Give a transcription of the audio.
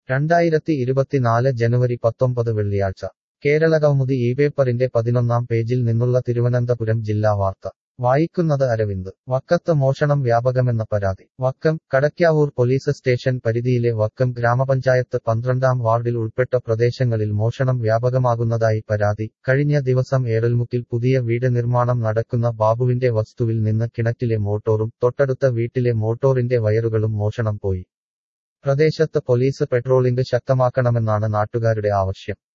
രണ്ടായിരത്തി ഇരുപത്തിനാല് ജനുവരി പത്തൊമ്പത് വെള്ളിയാഴ്ച കേരളകൗമുദി ഈ പേപ്പറിന്റെ പതിനൊന്നാം പേജിൽ നിന്നുള്ള തിരുവനന്തപുരം ജില്ലാ വാർത്ത വായിക്കുന്നത് അരവിന്ദ് വക്കത്ത് മോഷണം വ്യാപകമെന്ന പരാതി വക്കം കടയ്ക്കാവൂർ പോലീസ് സ്റ്റേഷൻ പരിധിയിലെ വക്കം ഗ്രാമപഞ്ചായത്ത് പന്ത്രണ്ടാം വാർഡിൽ ഉൾപ്പെട്ട പ്രദേശങ്ങളിൽ മോഷണം വ്യാപകമാകുന്നതായി പരാതി കഴിഞ്ഞ ദിവസം ഏറൽമുക്കിൽ പുതിയ വീട് നിർമ്മാണം നടക്കുന്ന ബാബുവിന്റെ വസ്തുവിൽ നിന്ന് കിണറ്റിലെ മോട്ടോറും തൊട്ടടുത്ത വീട്ടിലെ മോട്ടോറിന്റെ വയറുകളും മോഷണം പോയി പ്രദേശത്ത് പോലീസ് പെട്രോളിംഗ് ശക്തമാക്കണമെന്നാണ് നാട്ടുകാരുടെ ആവശ്യം